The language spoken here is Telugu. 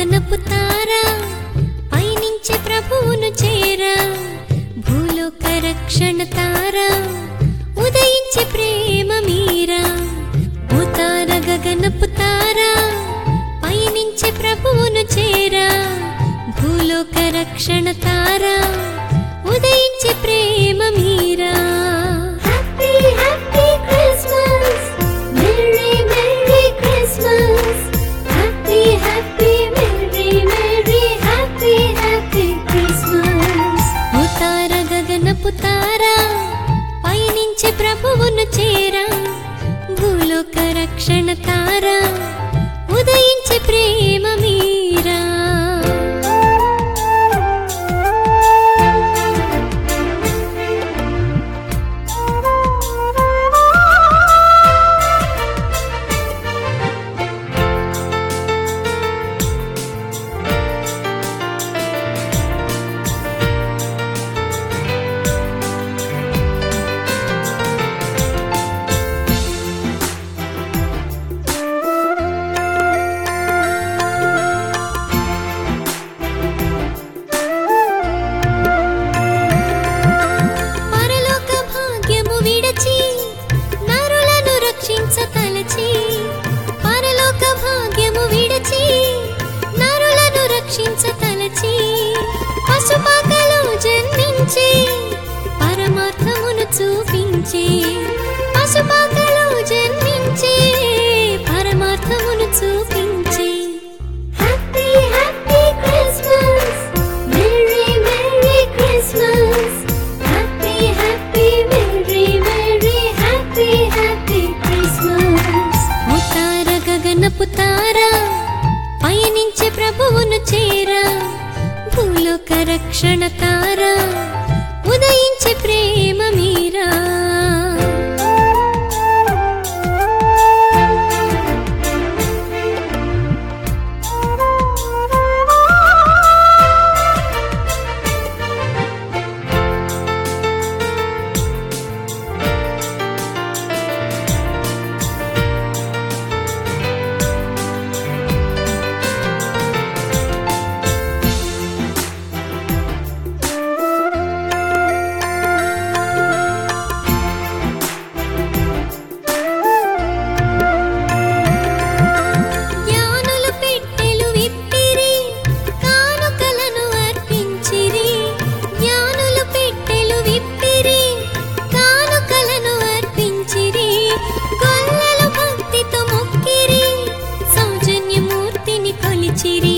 గగనపు తారా పయనించే ప్రభువును చేరా భూలోక రక్షణ తారా ఉదయించే ప్రేమ మీరా ఓ తార గగనపు తారా పయనించే ప్రభువును చేరా భూలోక రక్షణ తారా ఉదయించే ప్రేమ మీరా happy happy Christmas merry merry Christmas happy happy merry merry happy happy Christmas ఉతార గగనపు తారా పయనించే ప్రభువును చేరా భూలోక రక్షణ తారా ఉదయించే ప్రేమ మీరా పరలోక భాగ్యము విడచి నరులను రక్షించ తలచి పరలోక భాగ్యము విడచి నరులను రక్షించ తలచి పశుపాకలో జన్మించి పరమార్థమును చూపించి పశుపాకలో జన్మించి పరమార్థమును చూపించి happy happy Christmas merry merry Christmas happy happy merry merry happy happy Christmas ఉతార గగనపు తారా పయనించే ప్రభువును చేరా భూలోక రక్షణ తారా ఉదయించే ప్రేమ మీరా జ్ఞానులు పెట్టెలు విప్పిరి కానుకలను అర్పించిరి జ్ఞానులు పెట్టెలు విప్పిరి కానుకలను అర్పించిరి గొల్లలు భక్తితో మొక్కిరి సౌజన్యమూర్తిని కొలిచిరి